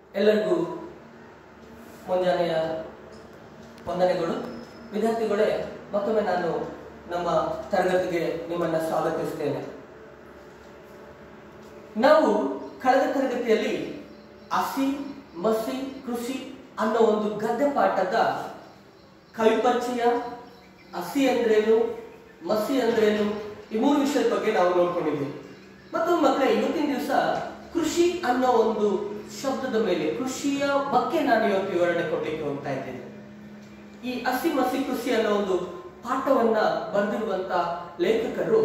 ಎಲ್ಲರಿಗೂ ಮುಂಜಾನೆಯ ವಂದನೆಗಳು ವಿದ್ಯಾರ್ಥಿಗಳೇ ಮತ್ತೊಮ್ಮೆ ನಾನು ನಮ್ಮ ತರಗತಿಗೆ ನಿಮ್ಮನ್ನ ಸ್ವಾಗತಿಸ್ತೇನೆ ನಾವು ಕಳೆದ ತರಗತಿಯಲ್ಲಿ ಹಸಿ ಮಸಿ ಕೃಷಿ ಅನ್ನೋ ಒಂದು ಗದ್ಯ ಪಾಠದ ಕವಿಪರಿಚಯ ಹಸಿ ಅಂದ್ರೇನು ಮಸಿ ಅಂದ್ರೇನು ಈ ಮೂರು ವಿಷಯದ ಬಗ್ಗೆ ನಾವು ನೋಡ್ಕೊಂಡಿದ್ವಿ ಮತ್ತು ಮಕ್ಕಳೇ ಇವತ್ತಿನ ದಿವಸ ಕೃಷಿ ಅನ್ನೋ ಒಂದು ಶಬ್ದದ ಮೇಲೆ ಕೃಷಿಯ ಬಗ್ಗೆ ನಾನು ಇವತ್ತು ವಿವರಣೆ ಕೊಡ್ಲಿಕ್ಕೆ ಹೋಗ್ತಾ ಇದ್ದೇನೆ ಈ ಹಸಿ ಮಸಿ ಕೃಷಿ ಅನ್ನೋ ಒಂದು ಪಾಠವನ್ನ ಬರೆದಿರುವಂತ ಲೇಖಕರು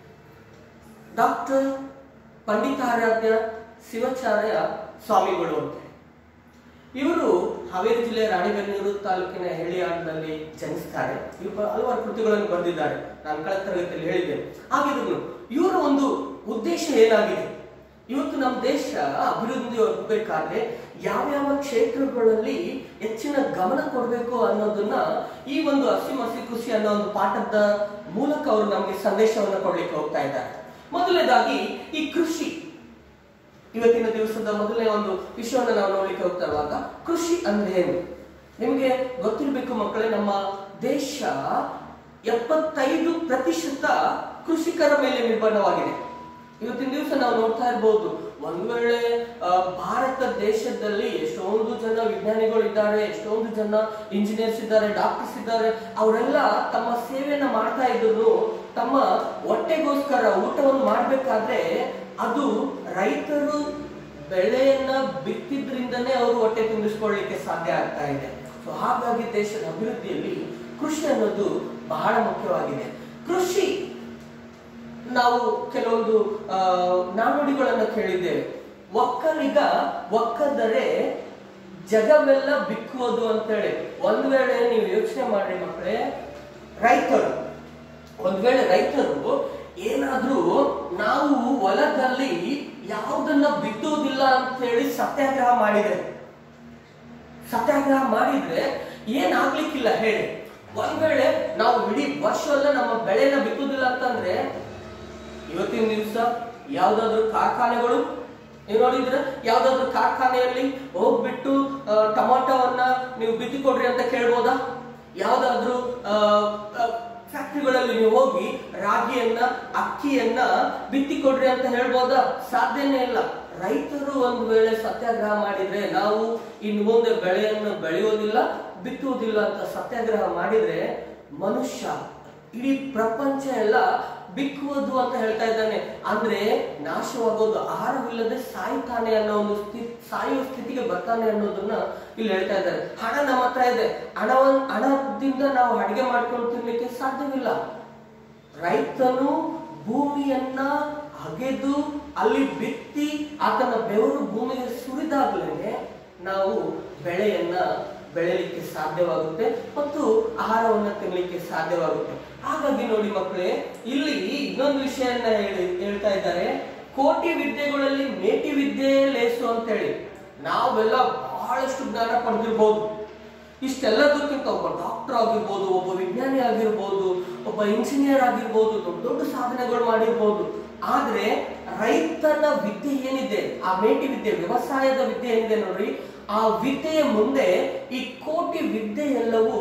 ಡಾಕ್ಟರ್ ಪಂಡಿತಾರಾಧ್ಯ ಶಿವಾಚಾರ್ಯ ಸ್ವಾಮಿಗಳು ಅಂತ ಇವರು ಹಾವೇರಿ ಜಿಲ್ಲೆಯ ರಾಣಿಬೆನ್ನೂರು ತಾಲೂಕಿನ ಹೆಳಿಯಾಡಿನಲ್ಲಿ ಜನಿಸ್ತಾರೆ ಇವರು ಹಲವಾರು ಕೃತಿಗಳನ್ನು ಬರೆದಿದ್ದಾರೆ ನಾನು ಕಳೆದ ತರಗತಿಯಲ್ಲಿ ಹೇಳಿದ್ದೇನೆ ಹಾಗಿದ್ರು ಇವರ ಒಂದು ಉದ್ದೇಶ ಏನಾಗಿದೆ ಇವತ್ತು ನಮ್ಮ ದೇಶ ಅಭಿವೃದ್ಧಿ ಹೊರಬೇಕಾದ್ರೆ ಯಾವ್ಯಾವ ಕ್ಷೇತ್ರಗಳಲ್ಲಿ ಹೆಚ್ಚಿನ ಗಮನ ಕೊಡಬೇಕು ಅನ್ನೋದನ್ನ ಈ ಒಂದು ಹಸಿ ಮಸಿ ಕೃಷಿ ಅನ್ನೋ ಒಂದು ಪಾಠದ ಮೂಲಕ ಅವರು ನಮಗೆ ಸಂದೇಶವನ್ನು ಕೊಡ್ಲಿಕ್ಕೆ ಹೋಗ್ತಾ ಇದ್ದಾರೆ ಮೊದಲನೇದಾಗಿ ಈ ಕೃಷಿ ಇವತ್ತಿನ ದಿವಸದ ಮೊದಲನೇ ಒಂದು ವಿಷಯವನ್ನು ನಾವು ನೋಡ್ಲಿಕ್ಕೆ ಹೋಗ್ತಾ ಇರುವಾಗ ಕೃಷಿ ಅಂದ್ರೆ ಏನು ನಿಮಗೆ ಗೊತ್ತಿರಬೇಕು ಮಕ್ಕಳೇ ನಮ್ಮ ದೇಶ ಎಪ್ಪತ್ತೈದು ಪ್ರತಿಶತ ಕೃಷಿಕರ ಮೇಲೆ ನಿರ್ಭರವಾಗಿದೆ ಇವತ್ತಿನ ದಿವಸ ನಾವು ನೋಡ್ತಾ ಇರ್ಬೋದು ಒಂದ್ ವೇಳೆ ಆ, ಭಾರತ ದೇಶದಲ್ಲಿ ಎಷ್ಟೊಂದು ಜನ ವಿಜ್ಞಾನಿಗಳು ಇದ್ದಾರೆ ಎಷ್ಟೊಂದು ಜನ ಇಂಜಿನಿಯರ್ಸ್ ಇದ್ದಾರೆ ಡಾಕ್ಟರ್ಸ್ ಇದ್ದಾರೆ ಅವರೆಲ್ಲ ತಮ್ಮ ಸೇವೆಯನ್ನ ಮಾಡ್ತಾ ಇದ್ರು ತಮ್ಮ ಹೊಟ್ಟೆಗೋಸ್ಕರ ಊಟವನ್ನು ಮಾಡ್ಬೇಕಾದ್ರೆ ಅದು ರೈತರು ಬೆಳೆಯನ್ನ ಬಿತ್ತಿದ್ರಿಂದನೇ ಅವರು ಹೊಟ್ಟೆ ತುಂಬಿಸ್ಕೊಳ್ಳಿಕ್ಕೆ ಸಾಧ್ಯ ಆಗ್ತಾ ಇದೆ ಸೊ ಹಾಗಾಗಿ ದೇಶದ ಅಭಿವೃದ್ಧಿಯಲ್ಲಿ ಕೃಷಿ ಅನ್ನೋದು ಬಹಳ ಮುಖ್ಯವಾಗಿದೆ ಕೃಷಿ ನಾವು ಕೆಲವೊಂದು ಆ, ನಾನುಡಿಗಳನ್ನ ಕೇಳಿದ್ದೇವೆ ಒಕ್ಕಲಿಗ ಒಕ್ಕದರೆ ಜಗವೆಲ್ಲ ಬಿಕ್ಕುವುದು ಅಂತೇಳಿ ಒಂದ್ ವೇಳೆ ನೀವು ಯೋಚನೆ ಮಾಡ್ರಿ ಮಕ್ಕಳೇ ರೈತರು ಒಂದ್ ವೇಳೆ ರೈತರು ಏನಾದ್ರೂ ನಾವು ಹೊಲದಲ್ಲಿ ಯಾವುದನ್ನ ಬಿತ್ತುವುದಿಲ್ಲ ಅಂತ ಹೇಳಿ ಸತ್ಯಾಗ್ರಹ ಮಾಡಿದರೆ ಸತ್ಯಾಗ್ರಹ ಮಾಡಿದ್ರೆ ಏನಾಗ್ಲಿಕ್ಕಿಲ್ಲ ಹೇಳಿ ಒಂದ್ ವೇಳೆ ನಾವು ಇಡೀ ವರ್ಷ ಎಲ್ಲ ನಮ್ಮ ಬೆಳೆನ ಬಿತ್ತುದಿಲ್ಲ ಅಂತಂದ್ರೆ ಇವತ್ತಿನ ದಿವಸ ಯಾವ್ದಾದ್ರು ಕಾರ್ಖಾನೆಗಳು ನೀವು ನೋಡಿದ್ರೆ ಯಾವ್ದಾದ್ರು ಕಾರ್ಖಾನೆಯಲ್ಲಿ ಹೋಗ್ಬಿಟ್ಟು ಆ, ಟೊಮಾಟೋವನ್ನ ನೀವು ಬಿತ್ತಿ ಕೊಡ್ರಿ ಅಂತ ಕೇಳ್ಬೋದಾ ಯಾವ್ದಾದ್ರು ಫ್ಯಾಕ್ಟ್ರಿಗಳಲ್ಲಿ ನೀವು ಹೋಗಿ ರಾಗಿಯನ್ನ ಅಕ್ಕಿಯನ್ನ ಬಿತ್ತಿ ಕೊಡ್ರಿ ಅಂತ ಹೇಳ್ಬೋದಾ ಸಾಧ್ಯನೇ ಇಲ್ಲ ರೈತರು ಒಂದು ವೇಳೆ ಸತ್ಯಾಗ್ರಹ ಮಾಡಿದ್ರೆ ನಾವು ಇನ್ನು ಮುಂದೆ ಬೆಳೆಯನ್ನು ಬೆಳೆಯೋದಿಲ್ಲ ಬಿತ್ತುವುದಿಲ್ಲ ಅಂತ ಸತ್ಯಾಗ್ರಹ ಮಾಡಿದ್ರೆ ಮನುಷ್ಯ ಇಡೀ ಪ್ರಪಂಚ ಎಲ್ಲ ಬಿಕ್ಕುವುದು ಅಂತ ಹೇಳ್ತಾ ಇದ್ದಾನೆ ಅಂದ್ರೆ ನಾಶವಾಗೋದು ಆಹಾರವಿಲ್ಲದೆ ಸಾಯ್ತಾನೆ ಅನ್ನೋ ಒಂದು ಸ್ಥಿತಿ ಸಾಯುವ ಸ್ಥಿತಿಗೆ ಬರ್ತಾನೆ ಅನ್ನೋದನ್ನ ಇಲ್ಲಿ ಹೇಳ್ತಾ ಇದ್ದಾರೆ ಹಣ ನಮ್ಮ ಹತ್ರ ಇದೆ ಹಣವನ್ ಹಣದಿಂದ ನಾವು ಅಡಿಗೆ ಮಾಡ್ಕೊಂಡು ತಿನ್ಲಿಕ್ಕೆ ಸಾಧ್ಯವಿಲ್ಲ ರೈತನು ಭೂಮಿಯನ್ನ ಅಗೆದು ಅಲ್ಲಿ ಬಿತ್ತಿ ಆತನ ಬೆವರು ಭೂಮಿಗೆ ಸುರಿದಾಗ್ಲೇನೆ ನಾವು ಬೆಳೆಯನ್ನ ಬೆಳೆಯಲಿಕ್ಕೆ ಸಾಧ್ಯವಾಗುತ್ತೆ ಮತ್ತು ಆಹಾರವನ್ನ ತಿನ್ನಲಿಕ್ಕೆ ಸಾಧ್ಯವಾಗುತ್ತೆ ಹಾಗಾಗಿ ನೋಡಿ ಮಕ್ಕಳೇ ಇಲ್ಲಿ ಇನ್ನೊಂದು ವಿಷಯನ್ನ ಹೇಳಿ ಹೇಳ್ತಾ ಇದ್ದಾರೆ ಕೋಟಿ ವಿದ್ಯೆಗಳಲ್ಲಿ ಮೇಟಿ ವಿದ್ಯೆ ಲೇಸು ಅಂತ ಹೇಳಿ ನಾವೆಲ್ಲ ಬಹಳಷ್ಟು ಜ್ಞಾನ ಪಡೆದಿರ್ಬೋದು ಇಷ್ಟೆಲ್ಲದಕ್ಕಿಂತ ಒಬ್ಬ ಡಾಕ್ಟರ್ ಆಗಿರ್ಬೋದು ಒಬ್ಬ ವಿಜ್ಞಾನಿ ಆಗಿರ್ಬೋದು ಒಬ್ಬ ಇಂಜಿನಿಯರ್ ಆಗಿರ್ಬೋದು ದೊಡ್ಡ ದೊಡ್ಡ ಸಾಧನೆಗಳು ಮಾಡಿರ್ಬೋದು ಆದ್ರೆ ರೈತನ ವಿದ್ಯೆ ಏನಿದೆ ಆ ಮೇಟಿ ವಿದ್ಯೆ ವ್ಯವಸಾಯದ ವಿದ್ಯೆ ಏನಿದೆ ನೋಡ್ರಿ ಆ ವಿದ್ಯೆಯ ಮುಂದೆ ಈ ಕೋಟಿ ವಿದ್ಯೆ ಎಲ್ಲವೂ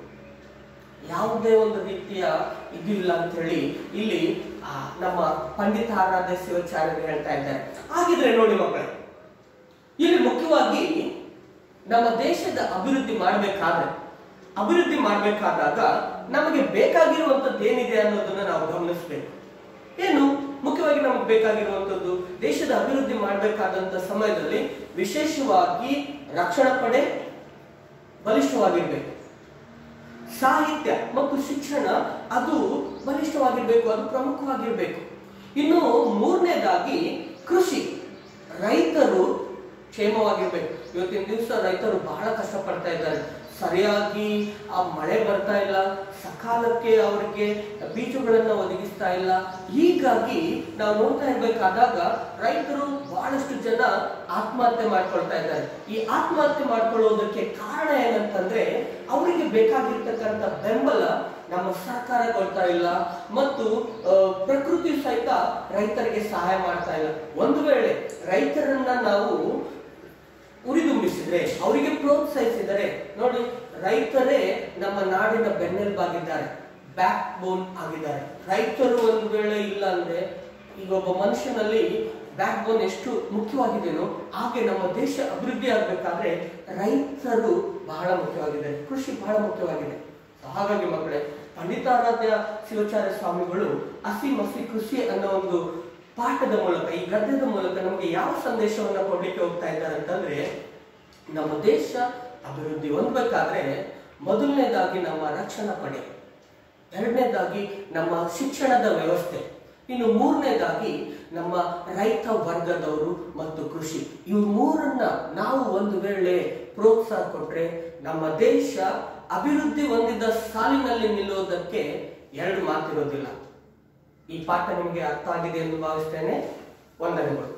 ಯಾವುದೇ ಒಂದು ರೀತಿಯ ಇದು ಇಲ್ಲ ಅಂತ ಹೇಳಿ ಇಲ್ಲಿ ಆ, ನಮ್ಮ ಪಂಡಿತ ಆರಾಧ್ಯ ಶಿವಾಚಾರ್ಯರು ಹೇಳ್ತಾ ಇದ್ದಾರೆ ಹಾಗಿದ್ರೆ ನೋಡಿ ಮಕ್ಕಳೇ ಇಲ್ಲಿ ಮುಖ್ಯವಾಗಿ ನಮ್ಮ ದೇಶದ ಅಭಿವೃದ್ಧಿ ಮಾಡಬೇಕಾದ್ರೆ ಅಭಿವೃದ್ಧಿ ಮಾಡಬೇಕಾದಾಗ ನಮಗೆ ಬೇಕಾಗಿರುವಂತದ್ದು ಏನಿದೆ ಅನ್ನೋದನ್ನ ನಾವು ಗಮನಿಸಬೇಕು ಏನು ಮುಖ್ಯವಾಗಿ ನಮಗೆ ಬೇಕಾಗಿರುವಂತದ್ದು ದೇಶದ ಅಭಿವೃದ್ಧಿ ಮಾಡಬೇಕಾದಂತ ಸಮಯದಲ್ಲಿ ವಿಶೇಷವಾಗಿ ರಕ್ಷಣಾ ಪಡೆ ಬಲಿಷ್ಠವಾಗಿರ್ಬೇಕು ಸಾಹಿತ್ಯ ಮತ್ತು ಶಿಕ್ಷಣ ಅದು ಬಲಿಷ್ಠವಾಗಿರ್ಬೇಕು ಅದು ಪ್ರಮುಖವಾಗಿರ್ಬೇಕು ಇನ್ನು ಮೂರನೇದಾಗಿ ಕೃಷಿ ರೈತರು ಕ್ಷೇಮವಾಗಿರ್ಬೇಕು ಇವತ್ತಿನ ದಿವಸ ರೈತರು ಬಹಳ ಕಷ್ಟಪಡ್ತಾ ಇದ್ದಾರೆ ಸರಿಯಾಗಿ ಆ ಮಳೆ ಬರ್ತಾ ಇಲ್ಲ ಸಕಾಲಕ್ಕೆ ಅವರಿಗೆ ಬೀಜಗಳನ್ನ ಒದಗಿಸ್ತಾ ಇಲ್ಲ ಹೀಗಾಗಿ ನಾವು ನೋಡ್ತಾ ಇರ್ಬೇಕಾದಾಗ ರೈತರು ಬಹಳಷ್ಟು ಜನ ಆತ್ಮಹತ್ಯೆ ಮಾಡ್ಕೊಳ್ತಾ ಇದ್ದಾರೆ ಈ ಆತ್ಮಹತ್ಯೆ ಮಾಡ್ಕೊಳ್ಳೋದಕ್ಕೆ ಕಾರಣ ಏನಂತಂದ್ರೆ ಅವರಿಗೆ ಬೇಕಾಗಿರ್ತಕ್ಕಂಥ ಬೆಂಬಲ ನಮ್ಮ ಸರ್ಕಾರ ಕೊಡ್ತಾ ಇಲ್ಲ ಮತ್ತು ಆ, ಪ್ರಕೃತಿ ಸಹಿತ ರೈತರಿಗೆ ಸಹಾಯ ಮಾಡ್ತಾ ಇಲ್ಲ ಒಂದು ವೇಳೆ ರೈತರನ್ನ ನಾವು ಉರಿ ಬೆಂಬಲಿಸಿದ್ರೆ ಅವರಿಗೆ ಪ್ರೋತ್ಸಾಹಿಸಿದರೆ ನೋಡಿ ರೈತರೇ ನಮ್ಮ ನಾಡಿನ ಬೆನ್ನೆಲುಬಾಗಿದ್ದಾರೆ ಬ್ಯಾಕ್ ಬೋನ್ ಆಗಿದ್ದಾರೆ ರೈತರು ಒಂದು ವೇಳೆ ಇಲ್ಲ ಅಂದ್ರೆ ಈಗ ಒಬ್ಬ ಮನುಷ್ಯನಲ್ಲಿ ಬ್ಯಾಕ್ ಬೋನ್ ಎಷ್ಟು ಮುಖ್ಯವಾಗಿದೆಯೋ ಹಾಗೆ ನಮ್ಮ ದೇಶ ಅಭಿವೃದ್ಧಿ ಆಗ್ಬೇಕಾದ್ರೆ ರೈತರು ಬಹಳ ಮುಖ್ಯವಾಗಿದ್ದಾರೆ ಕೃಷಿ ಬಹಳ ಮುಖ್ಯವಾಗಿದೆ ಹಾಗಾಗಿ ಮಕ್ಕಳೇ ಪಂಡಿತಾರಾಧ್ಯ ಶಿವಾಚಾರ್ಯ ಸ್ವಾಮಿಗಳು ಹಸಿ ಮಸಿ ಕೃಷಿ ಅನ್ನೋ ಒಂದು ಪಾಠದ ಮೂಲಕ ಈ ಗದ್ಯದ ಮೂಲಕ ನಮಗೆ ಯಾವ ಸಂದೇಶವನ್ನ ಕೊಡ್ಲಿಕ್ಕೆ ಹೋಗ್ತಾ ಇದ್ದಾರೆ ಅಂತಂದ್ರೆ ನಮ್ಮ ದೇಶ ಅಭಿವೃದ್ಧಿ ಹೊಂದಬೇಕಾದ್ರೆ ಮೊದಲನೇದಾಗಿ ನಮ್ಮ ರಕ್ಷಣಾ ಪಡೆ ಎರಡನೇದಾಗಿ ನಮ್ಮ ಶಿಕ್ಷಣದ ವ್ಯವಸ್ಥೆ ಇನ್ನು ಮೂರನೇದಾಗಿ ನಮ್ಮ ರೈತ ವರ್ಗದವರು ಮತ್ತು ಕೃಷಿ ಇವು ಮೂರನ್ನ ನಾವು ಒಂದು ವೇಳೆ ಪ್ರೋತ್ಸಾಹ ಕೊಟ್ರೆ ನಮ್ಮ ದೇಶ ಅಭಿವೃದ್ಧಿ ಹೊಂದಿದ ಸಾಲಿನಲ್ಲಿ ನಿಲ್ಲೋದಕ್ಕೆ ಎರಡು ಮಾತಿರೋದಿಲ್ಲ ಈ ಪಾಠ ನಿಮಗೆ ಅರ್ಥ ಆಗಿದೆ ಎಂದು ಭಾವಿಸ್ತೇನೆ ವಂದನೆಗಳು